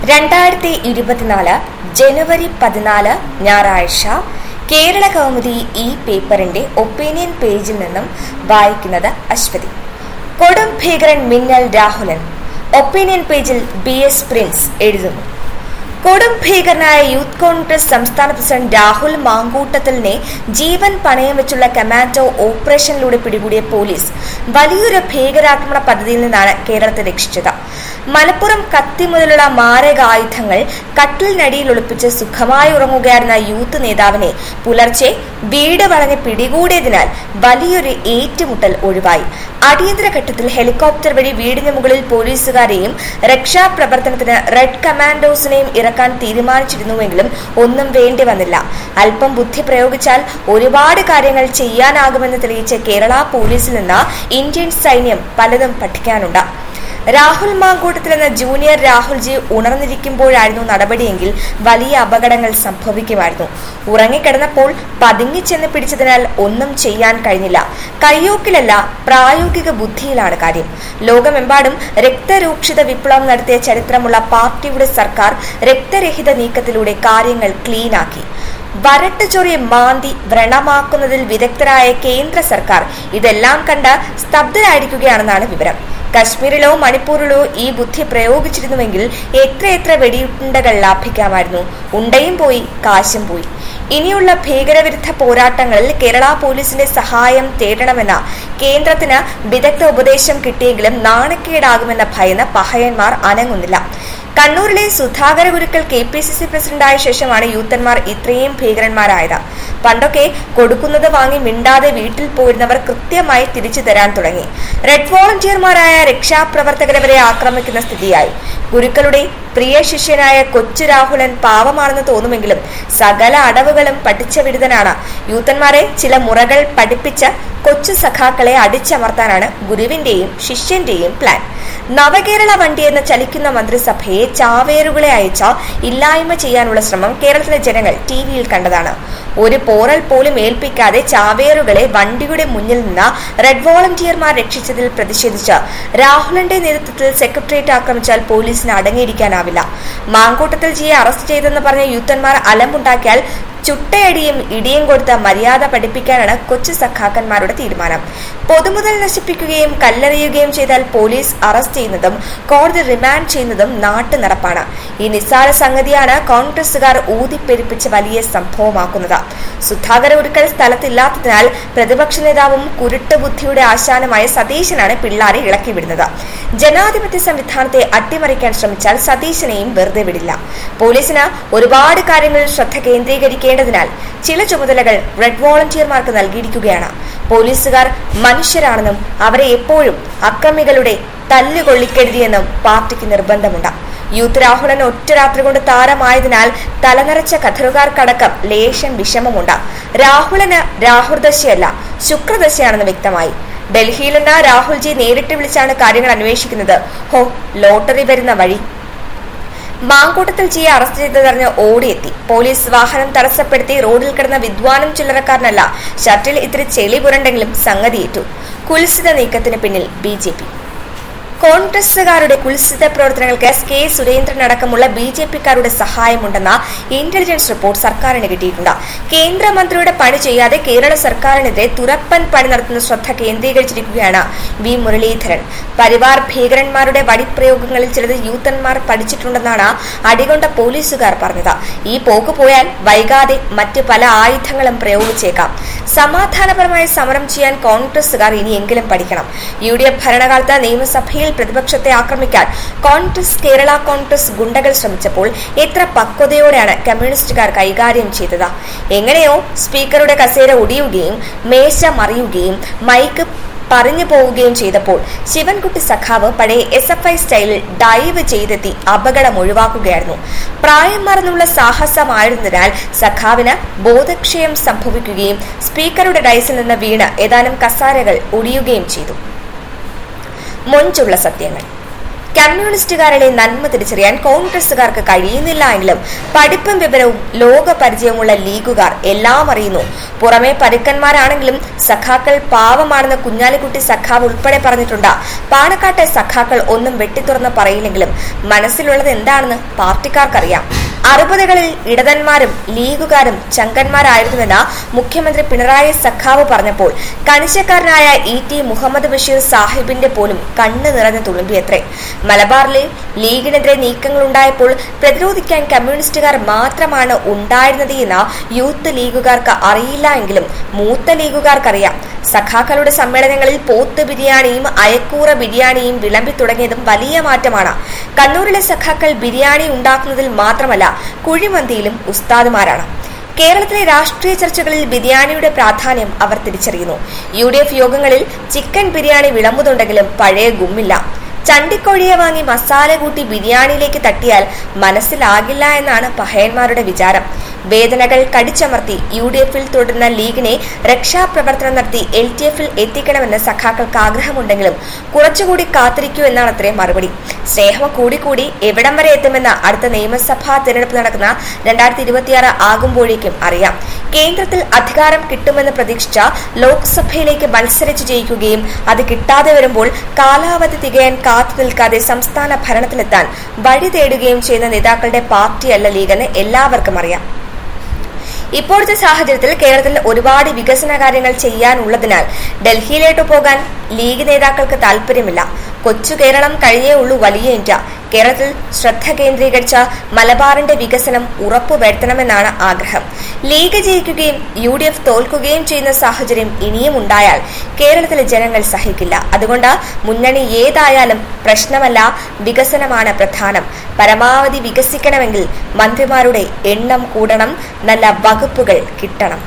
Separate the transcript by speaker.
Speaker 1: രണ്ടായിരത്തി ഇരുപത്തിനാല് ജനുവരി പതിനാല് ഞായറാഴ്ച കേരള കൗമുദി ഈ പേപ്പറിന്റെ ഒപ്പീനിയൻ പേജിൽ നിന്നും വായിക്കുന്നത് അശ്വതി കൊടും ഭീകരൻ മിന്നൽ രാഹുലൻ ഒപ്പീനിയൻ പേജിൽ ബി എസ് പ്രിൻസ് എഴുതുന്നു കൊടും ഭീകരനായ യൂത്ത് കോൺഗ്രസ് സംസ്ഥാന പ്രസിഡന്റ് രാഹുൽ മാങ്കൂട്ടത്തലിനെ ജീവൻ പണയം വെച്ചുള്ള കമാൻഡോ ഓപ്പറേഷനിലൂടെ പിടികൂടിയ പോലീസ് വലിയൊരു ഭീകരാക്രമണ പദ്ധതിയിൽ നിന്നാണ് കേരളത്തെ രക്ഷിച്ചത് മലപ്പുറം കത്തി മുതലുള്ള മാരകായുധങ്ങൾ കട്ടിലിനടിയിൽ ഒളിപ്പിച്ച് സുഖമായി ഉറങ്ങുകയായിരുന്ന യൂത്ത് നേതാവിനെ പുലർച്ചെ വീട് വളഞ്ഞ് പിടികൂടിയതിനാൽ വലിയൊരു ഏറ്റുമുട്ടൽ ഒഴിവായി അടിയന്തര ഘട്ടത്തിൽ ഹെലികോപ്റ്റർ വഴി വീടിന് മുകളിൽ പോലീസുകാരെയും രക്ഷാപ്രവർത്തനത്തിന് റെഡ് കമാൻഡോസിനെയും ഇറക്കാൻ തീരുമാനിച്ചിരുന്നുവെങ്കിലും ഒന്നും വേണ്ടി വന്നില്ല അല്പം ബുദ്ധി പ്രയോഗിച്ചാൽ ഒരുപാട് കാര്യങ്ങൾ ചെയ്യാനാകുമെന്ന് തെളിയിച്ച കേരള പോലീസിൽ നിന്ന് ഇന്ത്യൻ സൈന്യം പലതും പഠിക്കാനുണ്ട് രാഹുൽ മാങ്കൂട്ടത്തിൽ എന്ന ജൂനിയർ രാഹുൽജി ഉണർന്നിരിക്കുമ്പോഴായിരുന്നു നടപടിയെങ്കിൽ വലിയ അപകടങ്ങൾ സംഭവിക്കുമായിരുന്നു ഉറങ്ങിക്കിടന്നപ്പോൾ പതുങ്ങിച്ചെന്ന് പിടിച്ചതിനാൽ ഒന്നും ചെയ്യാൻ കഴിഞ്ഞില്ല കയ്യൂക്കിലല്ല പ്രായോഗിക ബുദ്ധിയിലാണ് കാര്യം ലോകമെമ്പാടും രക്തരൂക്ഷിത വിപ്ലവം നടത്തിയ ചരിത്രമുള്ള പാർട്ടിയുടെ സർക്കാർ രക്തരഹിത നീക്കത്തിലൂടെ കാര്യങ്ങൾ ക്ലീനാക്കി വരട്ട് ചൊറിയെ മാന്തി വ്രണമാക്കുന്നതിൽ വിദഗ്ധരായ കേന്ദ്ര സർക്കാർ ഇതെല്ലാം കണ്ട് സ്തബ്ധരായിരിക്കുകയാണെന്നാണ് വിവരം കശ്മീരിലോ മണിപ്പൂരിലോ ഈ ബുദ്ധി പ്രയോഗിച്ചിരുന്നുവെങ്കിൽ എത്രയെത്ര വെടിയുണ്ടകൾ ലാഭിക്കാമായിരുന്നു ഉണ്ടയും പോയി കാശും പോയി ഇനിയുള്ള ഭീകരവിരുദ്ധ പോരാട്ടങ്ങളിൽ കേരള പോലീസിന്റെ സഹായം തേടണമെന്ന കേന്ദ്രത്തിന് വിദഗ്ധ ഉപദേശം കിട്ടിയെങ്കിലും നാണക്കേടാകുമെന്ന ഭയന്ന് പഹയന്മാർ അനങ്ങുന്നില്ല കണ്ണൂരിലെ Sudhakara Gurukkal K P C C പ്രസിഡന്റായ ശേഷമാണ് യൂത്തന്മാർ ഇത്രയും ഭീകരന്മാരായത് പണ്ടൊക്കെ കൊടുക്കുന്നത് വാങ്ങി മിണ്ടാതെ വീട്ടിൽ പോയിരുന്നവർ കൃത്യമായി തിരിച്ചു തരാൻ തുടങ്ങി റെഡ് വോളണ്ടിയർമാരായ രക്ഷാപ്രവർത്തകരെ വരെ ആക്രമിക്കുന്ന സ്ഥിതിയായി ഗുരുക്കളുടെ പ്രിയ ശിഷ്യനായ കൊച്ചു രാഹുലൻ പാവമാണെന്ന് തോന്നുമെങ്കിലും സകല അടവുകളും പഠിച്ച വിരുദ്ധനാണ് യൂത്തന്മാരെ ചില മുറകൾ പഠിപ്പിച്ച കൊച്ചു സഖാക്കളെ അടിച്ചമർത്താനാണ് ഗുരുവിന്റെയും ശിഷ്യന്റെയും പ്ലാൻ നവകേരള വണ്ടി എന്ന ചലിക്കുന്ന മന്ത്രിസഭയെ ചാവേറുകളെ അയച്ച ഇല്ലായ്മ ചെയ്യാനുള്ള ശ്രമം കേരളത്തിലെ ജനങ്ങൾ ടി വിയിൽ കണ്ടതാണ് ഒരു പോറൽ പോലും ഏൽപ്പിക്കാതെ ചാവേറുകളെ വണ്ടിയുടെ മുന്നിൽ നിന്ന് റെഡ് വോളണ്ടിയർമാർ രക്ഷിച്ചതിൽ പ്രതിഷേധിച്ച് രാഹുലിന്റെ നേതൃത്വത്തിൽ സെക്രട്ടേറിയറ്റ് ആക്രമിച്ചാൽ പോലീസിന് അടങ്ങിയിരിക്കാനാവില്ല മാങ്കൂട്ടത്തിൽ ജിയെ അറസ്റ്റ് ചെയ്തെന്ന് പറഞ്ഞ യൂത്തന്മാർ അലമ്പുണ്ടാക്കിയാൽ ചുട്ടയടിയും ഇടിയും കൊടുത്ത മര്യാദ പഠിപ്പിക്കാനാണ് കൊച്ചു സഖാക്കന്മാരുടെ തീരുമാനം പൊതുമുതൽ നശിപ്പിക്കുകയും കല്ലെറിയുകയും ചെയ്താൽ പോലീസ് അറസ്റ്റ് ചെയ്യുന്നതും കോടതി റിമാൻഡ് ചെയ്യുന്നതും നാട്ടു നടപ്പാണ് ഈ നിസ്സാര സംഗതിയാണ് കോൺഗ്രസുകാർ ഊതിപ്പെരിപ്പിച്ച് വലിയ സംഭവമാക്കുന്നത് സുധാകര ഉരുക്കൽ സ്ഥലത്തില്ലാത്തതിനാൽ പ്രതിപക്ഷ നേതാവും കുരുട്ട് ബുദ്ധിയുടെ ആശാനുമായ സതീശനാണ് പിള്ളാരെ ഇളക്കിവിടുന്നത് ജനാധിപത്യ സംവിധാനത്തെ അട്ടിമറിക്കാൻ ശ്രമിച്ചാൽ സതീശനെയും വെറുതെ വിടില്ല പോലീസിന് ഒരുപാട് കാര്യങ്ങളിൽ ശ്രദ്ധ കേന്ദ്രീകരിക്കേണ്ടതിനാൽ ചില ചുമതലകൾ റെഡ് വോളണ്ടിയർമാർക്ക് നൽകിയിരിക്കുകയാണ് പോലീസുകാർ മനുഷ്യരാണെന്നും അവരെ എപ്പോഴും അക്രമികളുടെ തല്ലുകൊള്ളിക്കരുതിയെന്നും പാർട്ടിക്ക് നിർബന്ധമുണ്ട് യൂത്ത് രാഹുലൻ ഒറ്റ രാത്രി കൊണ്ട് താരമായതിനാൽ തലനിറച്ച കഥറുകാർക്കടക്കം ലേശം വിഷമമുണ്ട് രാഹുലന് രാഹുർദശയല്ല ശുക്രദശയാണെന്ന് വ്യക്തമായി ഡൽഹിയിൽ നിന്ന് രാഹുൽജി നേരിട്ട് വിളിച്ചാണ് കാര്യങ്ങൾ അന്വേഷിക്കുന്നത് ഹോ ലോട്ടറി വരുന്ന വഴി മാങ്കൂട്ടത്തിൽ ജിയെ അറസ്റ്റ് ചെയ്തതറിഞ്ഞ് ഓടിയെത്തി പോലീസ് വാഹനം തടസ്സപ്പെടുത്തി റോഡിൽ കിടന്ന വിദ്വാനും ചില്ലറക്കാരനല്ല ഷട്ടിൽ ഇത്തിരി ചെളി പുരണ്ടെങ്കിലും സംഗതിയേറ്റു കുൽസിത നീക്കത്തിന് പിന്നിൽ ബി ജെ പി കോൺഗ്രസുകാരുടെ കുൽസിത പ്രവർത്തനങ്ങൾക്ക് എസ് കെ സുരേന്ദ്രൻ അടക്കമുള്ള ബി ജെ പിക്കാരുടെ സഹായമുണ്ടെന്ന ഇന്റലിജൻസ് റിപ്പോർട്ട് സർക്കാരിന് കിട്ടിയിട്ടുണ്ട് കേന്ദ്രമന്ത്രിയുടെ പണി ചെയ്യാതെ കേരള സർക്കാരിനെതിരെ തുറപ്പൻ പണി നടത്തുന്ന ശ്രദ്ധ കേന്ദ്രീകരിച്ചിരിക്കുകയാണ് വി മുരളീധരൻ പരിവാർ ഭീകരന്മാരുടെ വടിപ്രയോഗങ്ങളിൽ ചിലത് യൂത്തന്മാർ പഠിച്ചിട്ടുണ്ടെന്നാണ് അടികൊണ്ട പോലീസുകാർ പറഞ്ഞത് ഈ പോക്ക് പോയാൽ വൈകാതെ മറ്റ് പല ആയുധങ്ങളും പ്രയോഗിച്ചേക്കാം സമാധാനപരമായി സമരം ചെയ്യാൻ കോൺഗ്രസുകാർ ഇനിയെങ്കിലും പഠിക്കണം യു ഡി എഫ് ഭരണകാലത്ത് നിയമസഭയിൽ പ്രതിപക്ഷത്തെ ആക്രമിക്കാൻ കോൺഗ്രസ് കേരള കോൺഗ്രസ് ഗുണ്ടകൾ ശ്രമിച്ചപ്പോൾ എത്ര പക്വതയോടെയാണ് കമ്മ്യൂണിസ്റ്റുകാർ കൈകാര്യം ചെയ്തത് എങ്ങനെയോ സ്പീക്കറുടെ കസേര ഒടിയുകയും മേശ മറിയുകയും മൈക്ക് പറഞ്ഞു പോവുകയും ചെയ്തപ്പോൾ ശിവൻകുട്ടി സഖാവ് പഴയ എസ് എഫ് ഐ സ്റ്റൈലിൽ ഡൈവ് ചെയ്തെത്തി അപകടം ഒഴിവാക്കുകയായിരുന്നു പ്രായം മറന്നുള്ള സാഹസമായിരുന്നതിനാൽ സഖാവിന് ബോധക്ഷയം സംഭവിക്കുകയും സ്പീക്കറുടെ ഡൈസിൽ നിന്ന് വീണ് ഏതാനും കസാരകൾ ഒടിയുകയും ചെയ്തു മൊഞ്ചുള്ള സത്യങ്ങൾ കമ്മ്യൂണിസ്റ്റുകാരുടെ നന്മ തിരിച്ചറിയാൻ കോൺഗ്രസുകാർക്ക് കഴിയുന്നില്ല എങ്കിലും പഠിപ്പും വിവരവും ലോക പരിചയമുള്ള ലീഗുകാർ എല്ലാം അറിയുന്നു പുറമെ പരുക്കന്മാരാണെങ്കിലും സഖാക്കൾ പാവമാണെന്ന് കുഞ്ഞാലിക്കുട്ടി സഖാവ് ഉൾപ്പെടെ പറഞ്ഞിട്ടുണ്ട് പാണക്കാട്ടെ സഖാക്കൾ ഒന്നും വെട്ടിത്തുറന്ന് പറയില്ലെങ്കിലും മനസ്സിലുള്ളത് എന്താണെന്ന് പാർട്ടിക്കാർക്കറിയാം അറുപതുകളിൽ ഇടതന്മാരും ലീഗുകാരും ചങ്കന്മാരായിരുന്നുവെന്ന് മുഖ്യമന്ത്രി പിണറായി സഖാവ് പറഞ്ഞപ്പോൾ കണിശക്കാരനായ ഇ ടി മുഹമ്മദ് ബഷീർ സാഹിബിന്റെ പോലും കണ്ണ് നിറഞ്ഞു തുളുമ്പിയത്രേ മലബാറിലെ ലീഗിനെതിരെ നീക്കങ്ങളുണ്ടായപ്പോൾ പ്രതിരോധിക്കാൻ കമ്മ്യൂണിസ്റ്റുകാർ മാത്രമാണ് ഉണ്ടായിരുന്നത് എന്ന് യൂത്ത് ലീഗുകാർക്ക് അറിയില്ല എങ്കിലും മൂത്ത ലീഗുകാർക്കറിയാം സഖാക്കളുടെ സമ്മേളനങ്ങളിൽ പോത്ത് ബിരിയാണിയും അയക്കൂറ ബിരിയാണിയും വിളമ്പി തുടങ്ങിയതും വലിയ മാറ്റമാണ് കണ്ണൂരിലെ സഖാക്കൾ ബിരിയാണി ഉണ്ടാക്കുന്നതിൽ മാത്രമല്ല കുഴിമന്തിയിലും ഉസ്താദുമാരാണ് കേരളത്തിലെ രാഷ്ട്രീയ ചർച്ചകളിൽ ബിരിയാണിയുടെ പ്രാധാന്യം അവർ തിരിച്ചറിയുന്നു യു ഡി എഫ് യോഗങ്ങളിൽ ചിക്കൻ ബിരിയാണി വിളമ്പുന്നുണ്ടെങ്കിലും പഴയ ഗുമ്മില്ല ചണ്ടിക്കോഴിയെ വാങ്ങി മസാല കൂട്ടി ബിരിയാണിയിലേക്ക് തട്ടിയാൽ മനസ്സിലാകില്ല എന്നാണ് പഹയന്മാരുടെ വിചാരം വേദനകൾ കടിച്ചമർത്തി യു ഡി എഫിൽ തുടരുന്ന ലീഗിനെ രക്ഷാപ്രവർത്തനം നടത്തി എൽ ഡി എഫിൽ എത്തിക്കണമെന്ന് സഖാക്കൾക്ക് ആഗ്രഹമുണ്ടെങ്കിലും കുറച്ചുകൂടി കാത്തിരിക്കൂ എന്നാണ് അത്രയും മറുപടി സ്നേഹം കൂടിക്കൂടി എവിടം വരെ എത്തുമെന്ന് അടുത്ത നിയമസഭാ തിരഞ്ഞെടുപ്പ് നടക്കുന്ന രണ്ടായിരത്തി ഇരുപത്തിയാറ് ആകുമ്പോഴേക്കും അറിയാം കേന്ദ്രത്തിൽ അധികാരം കിട്ടുമെന്ന് പ്രതീക്ഷിച്ച ലോക്സഭയിലേക്ക് മത്സരിച്ച് ജയിക്കുകയും അത് കിട്ടാതെ വരുമ്പോൾ കാലാവധി തികയാൻ കാത്തു നിൽക്കാതെ സംസ്ഥാന ഭരണത്തിലെത്താൻ വഴി തേടുകയും ചെയ്യുന്ന നേതാക്കളുടെ പാർട്ടിയല്ല ലീഗെന്ന് എല്ലാവർക്കും അറിയാം ഇപ്പോഴത്തെ സാഹചര്യത്തിൽ കേരളത്തിൽ ഒരുപാട് വികസന കാര്യങ്ങൾ ചെയ്യാനുള്ളതിനാൽ ഡൽഹിയിലേക്ക് പോകാൻ ലീഗ് നേതാക്കൾക്ക് താൽപര്യമില്ല കൊച്ചു കേരളം കഴിഞ്ഞേ ഉള്ളൂ വലിയ ഇന്ത്യ കേരളത്തിൽ ശ്രദ്ധ കേന്ദ്രീകരിച്ച മലബാറിന്റെ വികസനം ഉറപ്പുവരുത്തണമെന്നാണ് ആഗ്രഹം ലീഗ് ജയിക്കുകയും യു ഡി എഫ് തോൽക്കുകയും ചെയ്യുന്ന സാഹചര്യം ഇനിയും ഉണ്ടായാൽ കേരളത്തിലെ ജനങ്ങൾ സഹിക്കില്ല അതുകൊണ്ട് മുന്നണി ഏതായാലും പ്രശ്നമല്ല വികസനമാണ് പ്രധാനം പരമാവധി വികസിക്കണമെങ്കിൽ മന്ത്രിമാരുടെ എണ്ണം കൂടണം നല്ല വകുപ്പുകൾ കിട്ടണം